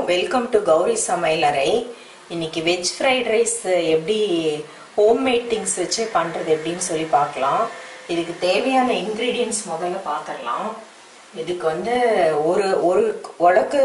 welcome to Gowri சமையலறை இன்னைக்கு veg fried rice எப்படி ஹோம்மேட் திங்ஸ் வச்சு பண்ணுறது எப்படின்னு சொல்லி பார்க்கலாம் இதுக்கு தேவையான இன்க்ரீடியன்ஸ் முதல்ல பார்த்துடலாம் இதுக்கு வந்து ஒரு ஒரு உலக்கு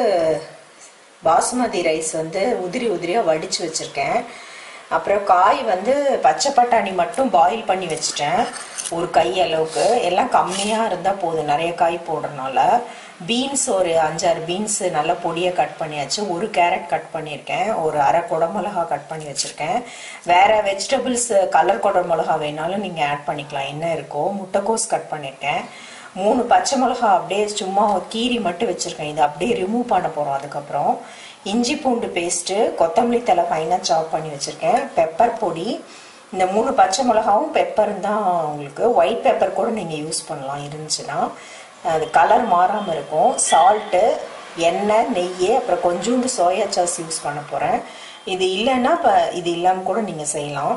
பாசுமதி ரைஸ் வந்து உதிரி உதிரியாக வடித்து வச்சுருக்கேன் அப்புறம் காய் வந்து பச்சை பட்டாணி மட்டும் பாயில் பண்ணி வச்சுட்டேன் ஒரு கை அளவுக்கு எல்லாம் கம்மியாக இருந்தால் போதும் நிறைய காய் போடுறதுனால பீன்ஸ் ஒரு அஞ்சாறு பீன்ஸ் நல்லா பொடியாக கட் பண்ணியாச்சு ஒரு கேரட் கட் பண்ணியிருக்கேன் ஒரு அரை குடமிளகா கட் பண்ணி வச்சுருக்கேன் வேறு வெஜிடபிள்ஸ் கலர் குடமிளகா வேணாலும் நீங்கள் ஆட் பண்ணிக்கலாம் என்ன இருக்கோ முட்டைக்கோஸ் கட் பண்ணியிருக்கேன் மூணு பச்சை மிளகா அப்படியே சும்மா கீரி மட்டும் வச்சுருக்கேன் இதை அப்படியே ரிமூவ் பண்ண போகிறோம் அதுக்கப்புறம் இஞ்சி பூண்டு பேஸ்ட்டு கொத்தமல்லி தலை ஃபைனாக சாப் பண்ணி வச்சுருக்கேன் பெப்பர் பொடி இந்த மூணு பச்சை மிளகாவும் பெப்பரும் தான் உங்களுக்கு ஒயிட் பெப்பர் கூட நீங்கள் யூஸ் பண்ணலாம் இருந்துச்சுன்னா அது கலர் மாறாமல் இருக்கும் சால்ட்டு எண்ணெய் நெய் அப்புறம் கொஞ்சோண்டு சோயா சாஸ் யூஸ் பண்ண போகிறேன் இது இல்லைன்னா இப்போ இது இல்லாமல் கூட நீங்கள் செய்யலாம்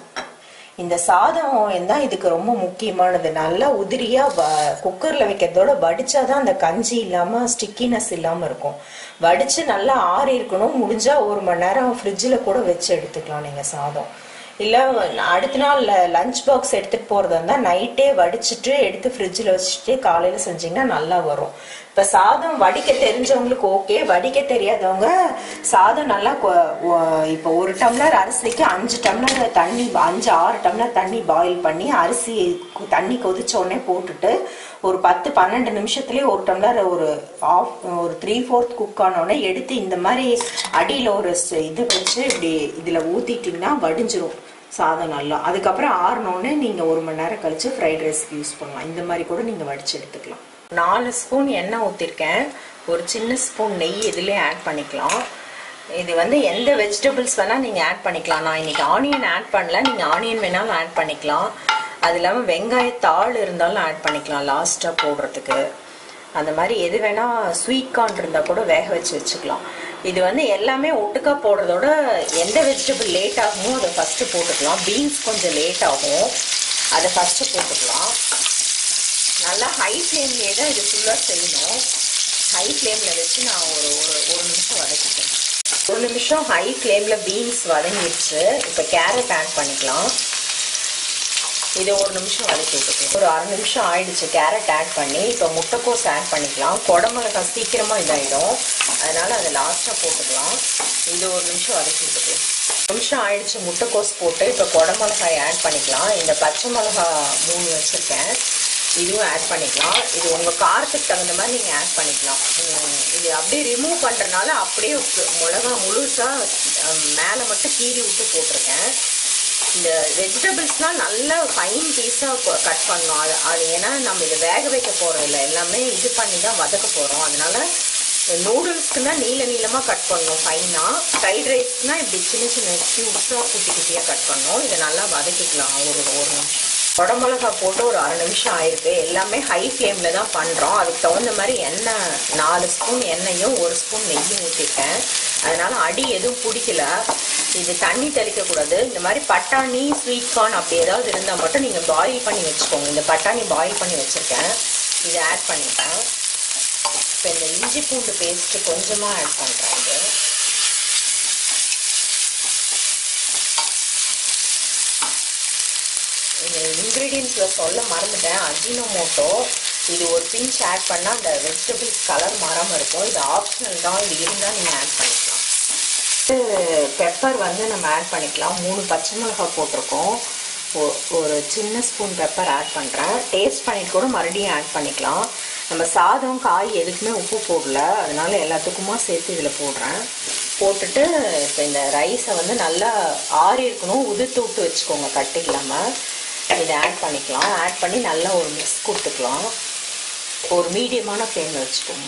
இந்த சாதம் தான் இதுக்கு ரொம்ப முக்கியமானது நல்லா உதிரியாக குக்கரில் வைக்கிறதோட வடிச்சாதான் அந்த கஞ்சி இல்லாமல் ஸ்டிக்கினஸ் இல்லாமல் இருக்கும் வடித்து நல்லா ஆறி இருக்கணும் முடிஞ்சால் ஒரு மணி நேரம் ஃப்ரிட்ஜில் கூட வச்சு எடுத்துக்கலாம் நீங்கள் சாதம் இல்லை அடுத்த நாள் லஞ்ச் பாக்ஸ் எடுத்துகிட்டு போகிறதா இருந்தால் நைட்டே வடிச்சிட்டு எடுத்து ஃப்ரிட்ஜில் வச்சுட்டு காலையில் செஞ்சிங்கன்னா நல்லா வரும் இப்போ சாதம் வடிக்க தெரிஞ்சவங்களுக்கு ஓகே வடிக்க தெரியாதவங்க சாதம் நல்லா இப்போ ஒரு டம்ளர் அரிசிக்கு அஞ்சு டம்ளர் தண்ணி அஞ்சு ஆறு டம்ளர் தண்ணி பாயில் பண்ணி அரிசி தண்ணி கொதிச்ச உடனே போட்டுட்டு ஒரு பத்து பன்னெண்டு நிமிஷத்துலேயே ஒரு டம்ளர் ஒரு ஆஃப் ஒரு த்ரீ ஃபோர்த் குக் ஆனோடனே எடுத்து இந்த மாதிரி அடியில் ஒரு இது வச்சு இப்படி இதில் ஊற்றிட்டிங்கன்னா வடிஞ்சிரும் சாதம் நல்லா அதுக்கப்புறம் ஆறினோடனே நீங்கள் ஒரு மணி நேரம் கழித்து ஃப்ரைட் ரைஸ்க்கு யூஸ் பண்ணலாம் இந்த மாதிரி கூட நீங்கள் வடித்து எடுத்துக்கலாம் நாலு ஸ்பூன் எண்ணெய் ஊற்றிருக்கேன் ஒரு சின்ன ஸ்பூன் நெய் இதுலேயே ஆட் பண்ணிக்கலாம் இது வந்து எந்த வெஜிடபிள்ஸ் வேணால் நீங்கள் ஆட் பண்ணிக்கலாம் நான் இன்றைக்கி ஆனியன் ஆட் பண்ணல நீங்கள் ஆனியன் வேணாலும் ஆட் பண்ணிக்கலாம் அது இல்லாமல் வெங்காயத்தாள் இருந்தாலும் ஆட் பண்ணிக்கலாம் லாஸ்ட்டாக போடுறதுக்கு அந்த மாதிரி எது வேணால் ஸ்வீட் கார்ன் இருந்தால் கூட வேக வச்சு வச்சுக்கலாம் இது வந்து எல்லாமே ஒட்டுக்கா போடுறதோட எந்த வெஜிடபிள் லேட் ஆகுமோ அதை ஃபஸ்ட்டு போட்டுக்கலாம் பீன்ஸ் கொஞ்சம் லேட் ஆகும் அதை ஃபஸ்ட்டு போட்டுக்கலாம் நல்லா ஹை ஃப்ளேம்லேயே தான் இது ஃபுல்லாக செய்யணும் ஹை ஃப்ளேமில் வச்சு நான் ஒரு ஒரு ஒரு நிமிஷம் வதக்கிட்டேன் ஒரு நிமிஷம் ஹை ஃப்ளேமில் பீன்ஸ் வதங்கிடுச்சு இப்போ கேரட் ஆட் பண்ணிக்கலாம் இதை ஒரு நிமிஷம் வதக்கி விட்டுக்கலாம் ஒரு அரை நிமிஷம் ஆயிடுச்சு கேரட் ஆட் பண்ணி இப்போ முட்டைக்கோஸ் ஆட் பண்ணிக்கலாம் குடமிளகாய் சீக்கிரமாக இதாகிடும் அதனால் அதை லாஸ்ட்டாக போட்டுக்கலாம் இது ஒரு நிமிஷம் வதக்கி விட்டுக்கலாம் நிமிஷம் ஆயிடுச்சு முட்டைக்கோஸ் போட்டு இப்போ குடமிளகாய் ஆட் பண்ணிக்கலாம் இந்த பச்சை மிளகா மூணு வச்சுருக்கேன் இதுவும் ஆட் பண்ணிக்கலாம் இது உங்கள் காரத்துக்கு தகுந்த மாதிரி நீங்கள் ஆட் பண்ணிக்கலாம் இது அப்படியே ரிமூவ் பண்ணுறதுனால அப்படியே மிளகா முழுசாக மேலே மட்டும் கீறி விட்டு போட்டிருக்கேன் இந்த வெஜிடபிள்ஸ்லாம் நல்லா ஃபைன் பீஸாக கட் பண்ணணும் அது அது ஏன்னா நம்ம இதை வேக வைக்க போகிறோம் இல்லை எல்லாமே இது பண்ணி தான் வதக்க போகிறோம் அதனால நூடுல்ஸ்க்குனா நீள நீளமாக கட் பண்ணணும் ஃபைனாக ஃப்ரைட் ரைஸ்க்குனா இப்படி சின்ன சின்ன க்யூப்ஸாக குட்டி குட்டியாக கட் பண்ணணும் இதை நல்லா வதக்கிக்கலாம் ஒரு ஒரு நிமிஷம் குடமிளகா போட்டு ஒரு அரை நிமிஷம் ஆயிருக்கு எல்லாமே ஹை ஃப்ளேமில் தான் பண்ணுறோம் அதுக்கு தகுந்த மாதிரி எண்ணெய் நாலு ஸ்பூன் எண்ணெயும் ஒரு ஸ்பூன் நெய்யும் ஊற்றிட்டேன் அதனால் அடி எதுவும் பிடிக்கல இது தண்ணி தெளிக்கக்கூடாது இந்த மாதிரி பட்டாணி ஸ்வீட் கார்ன் அப்படி ஏதாவது இருந்தால் மட்டும் நீங்கள் பாயில் பண்ணி வச்சுக்கோங்க இந்த பட்டாணி பாயில் பண்ணி வச்சுருக்கேன் இதை ஆட் பண்ணிட்டேன் இப்போ இந்த இஞ்சி பூண்டு பேஸ்ட்டு கொஞ்சமாக ஆட் பண்ணுறேன் இது இந்த இன்க்ரீடியன்ஸில் சொல்ல மறந்துட்டேன் அஜினோமோட்டோ இது ஒரு பிஞ்ச் ஆட் பண்ணால் அந்த வெஜிடபிள்ஸ் கலர் மாறாமல் இருக்கும் இது ஆப்ஷனல் தான் இது இருந்தால் நீங்கள் ஆட் பண்ணிக்கலாம் பெப்பர் வந்து நம்ம ஆட் பண்ணிக்கலாம் மூணு பச்சை மிளகாய் போட்டிருக்கோம் ஒரு சின்ன ஸ்பூன் பெப்பர் ஆட் பண்ணுறேன் டேஸ்ட் பண்ணிட்டு கூட மறுபடியும் ஆட் பண்ணிக்கலாம் நம்ம சாதம் காய் எதுக்குமே உப்பு போடல அதனால எல்லாத்துக்குமா சேர்த்து இதில் போடுறேன் போட்டுட்டு இப்போ இந்த ரைஸை வந்து நல்லா ஆறி இருக்கணும் உதுத்து விட்டு வச்சுக்கோங்க கட்டு இல்லாமல் இதை ஆட் பண்ணிக்கலாம் ஆட் பண்ணி நல்லா ஒரு மிக்ஸ் கொடுத்துக்கலாம் ஒரு மீடியமான ஃப்ளேமில் வச்சுக்கோங்க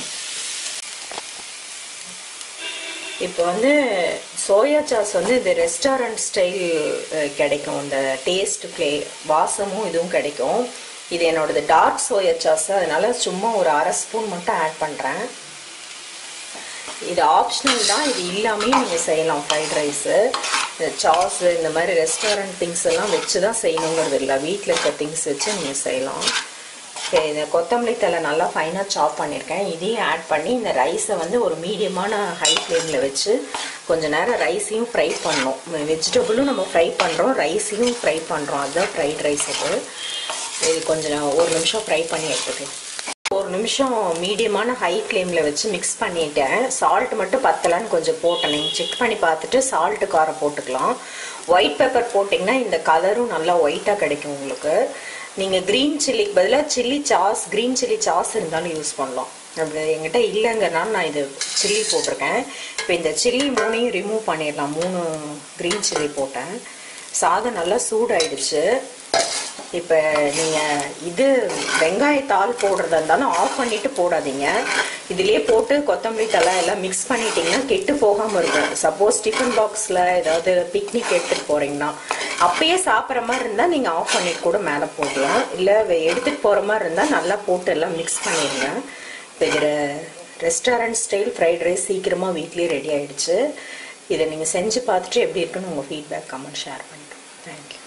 இப்போ வந்து சோயா சாஸ் வந்து இந்த ரெஸ்டாரண்ட் ஸ்டைல் கிடைக்கும் இந்த டேஸ்ட் ஃப்ளே வாசமும் இதுவும் கிடைக்கும் இது என்னோடது டார்க் சோயா சாஸ் அதனால சும்மா ஒரு அரை ஸ்பூன் மட்டும் ஆட் பண்ணுறேன் இது ஆப்ஷனல் தான் இது இல்லாமே நீங்கள் செய்யலாம் ஃப்ரைட் ரைஸு இந்த சாஸு இந்த மாதிரி ரெஸ்டாரண்ட் திங்ஸ் எல்லாம் வச்சு தான் செய்யணுங்கிறது இல்லை வீட்டில் இருக்க திங்ஸ் வச்சு நீங்கள் செய்யலாம் இப்போ இந்த கொத்தமல்லி தலை நல்லா ஃபைனாக சாப் பண்ணியிருக்கேன் இதையும் ஆட் பண்ணி இந்த ரைஸை வந்து ஒரு மீடியமான ஹை ஃப்ளேமில் வச்சு கொஞ்ச நேரம் ரைஸையும் ஃப்ரை பண்ணணும் வெஜிடபிளும் நம்ம ஃப்ரை பண்ணுறோம் ரைஸையும் ஃப்ரை பண்ணுறோம் அதுதான் ஃப்ரைட் ரைஸ் இது இது கொஞ்சம் ஒரு நிமிஷம் ஃப்ரை பண்ணி எடுத்துக்கலாம் ஒரு நிமிஷம் மீடியமான ஹை ஃப்ளேமில் வச்சு மிக்ஸ் பண்ணிட்டேன் சால்ட் மட்டும் பத்தலான்னு கொஞ்சம் போட்டேன் நீங்கள் செக் பண்ணி பார்த்துட்டு சால்ட்டு காரம் போட்டுக்கலாம் ஒயிட் பெப்பர் போட்டிங்கன்னா இந்த கலரும் நல்லா ஒயிட்டாக கிடைக்கும் உங்களுக்கு நீங்கள் க்ரீன் சில்லிக்கு பதிலாக chilli sauce green chilli sauce இருந்தாலும் யூஸ் பண்ணலாம் அப்படி என்கிட்ட இல்லைங்கிறனால நான் இது சில்லி போட்டிருக்கேன் இப்போ இந்த சில்லி மூணையும் ரிமூவ் பண்ணிடலாம் மூணு க்ரீன் சில்லி போட்டேன் சாதம் நல்லா சூடாயிடுச்சு இப்போ நீங்கள் இது வெங்காயத்தாள் போடுறதா இருந்தாலும் ஆஃப் பண்ணிட்டு போடாதீங்க இதுலேயே போட்டு கொத்தமல்லி தலை எல்லாம் மிக்ஸ் பண்ணிட்டீங்கன்னா கெட்டு போகாமல் இருக்கும் சப்போஸ் டிஃபன் பாக்ஸில் ஏதாவது பிக்னிக் எடுத்துகிட்டு போகிறீங்கன்னா அப்பயே சாப்பிட்ற மாதிரி இருந்தால் நீங்கள் ஆஃப் பண்ணிட்டு கூட மேலே போடலாம் இல்லை எடுத்துகிட்டு போகிற மாதிரி இருந்தால் நல்லா போட்டு எல்லாம் மிக்ஸ் பண்ணிடுங்க இப்போ இதில் ரெஸ்டாரண்ட் ஸ்டைல் ஃப்ரைட் ரைஸ் சீக்கிரமாக வீட்லேயே ரெடி ஆகிடுச்சு இதை நீங்கள் செஞ்சு பார்த்துட்டு எப்படி இருக்குன்னு உங்கள் ஃபீட்பேக் கமெண்ட் ஷேர் பண்ணிட்டு தேங்க்யூ